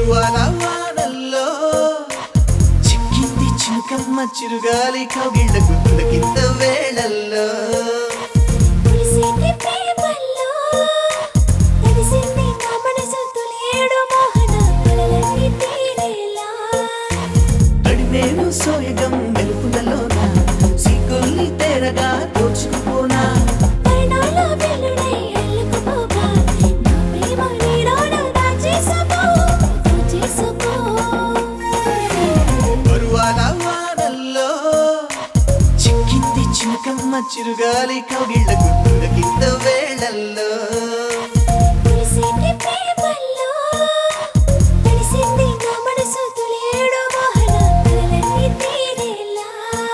పరువాల వానల్లో చిక్కింది చినుకమ్మ చిరుగాలి కౌగిళ్ళ గుర్తులకింత వేళల్లో కురిసేటి ప్రేమల్లో తడిసింది నా మనసు తొలియేడు మోహన కలలన్నీ తీరేలా అడినేను సోయగం మెరుపులలోన సిగ్గుల్ని తెరగా దోచుకుపోనా పరిణాల వెల్లుడై అల్లుకుపోగా నా ప్రేమ నీలోన దాచేసుకో దాచేసుకో పరువాల వానల్లో చిక్కింది చినుకమ్మ చిరుగాలి కౌగిళ్ళ గుర్తులకింత వేళల్లో కురిసేటి ప్రేమల్లో తడిసింది నా మనసు తొలియేడు మోహన కలలన్నీ తీరేలా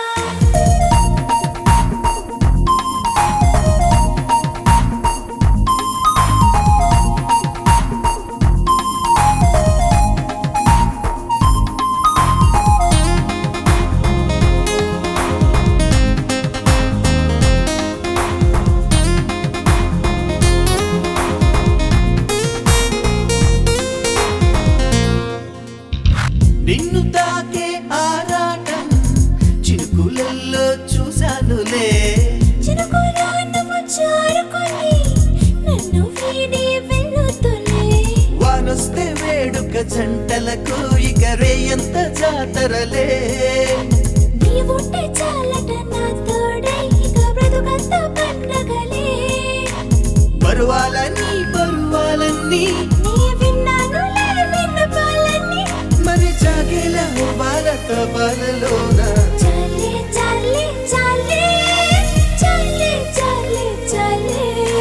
నిన్ను తాకే ఆరాటం చినుకులల్లో చూశానులే చినుకులో నువ్వు జారుకొని నన్ను వీడి వెళ్ళుతులే వానొస్తే వేడుక జంటలకు ఇక రేయంత జాతరలే నీవుంటే చాలట నా తోడై ఇక బ్రతుకంత పండగలే పరువాలని పరువాలన్నీ నీ విన్నానులే విన్నపాలన్నీ మరి జాగేల భారత బాలలోన చాలే చాలే చాలే చాలే చాలే చాలే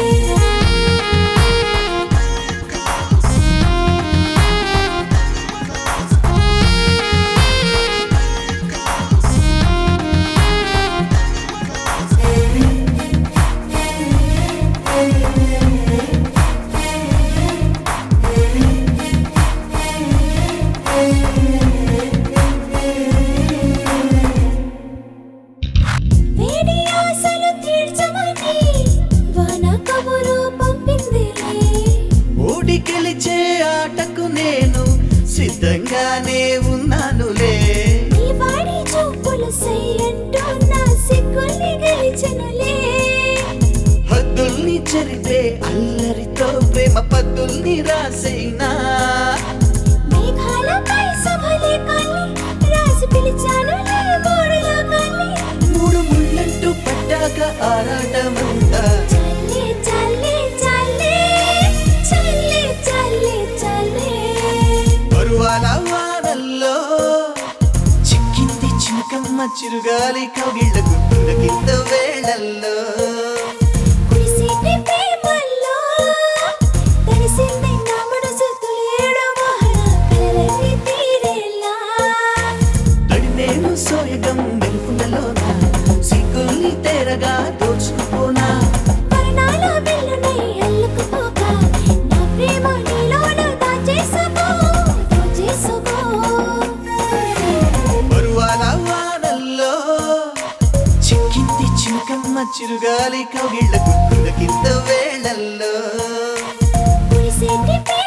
వేడి ఆశలు తీర్చమని వాన కబురు పంపిందిలే ఓడి గెలిచే ఆటకు నేను సిద్ధంగానే ఉన్నానులే నీ వాడి చూపులు సయ్యంటూ నా సిగ్గుల్ని గెలిచెనులే హద్దుల్ని చెరిపే అల్లరితో ప్రేమ పద్దుల్ని రాసైనా మేఘాలపై సభలే కాలి రాసి పిలిచానులే మూడులో కాలి మూడు ముళ్ళంటూ పట్టాక ఆరాటమంతా చల్లే చల్లే చల్లే చల్లే చల్లే చల్లే పరువాల వానల్లో చిక్కింది చినుకమ్మ చిరుగాలి కౌగిళ్ళ గుర్తుల కింద వేళల్లో కురిసేటి ప్రేమల్లో తడిసింది నా మనసు తొలియేడు మోహన కలలన్నీ తీరేలా అడి నేను సోయగం మెరుపులలోన సిగ్గుల్ని తెరగా దోచుకుపోనా పరిణాల వెల్లునై అల్లుకుపోగా నా ప్రేమ నీలోన దాచేసుకో దాచేసుకో పరువాల వానల్లో చిక్కింది చినుకమ్మ చిరుగాలి కౌగిళ్ళ గుర్తుల కింద వేళల్లో కురిసేటి ప్రేమల్లో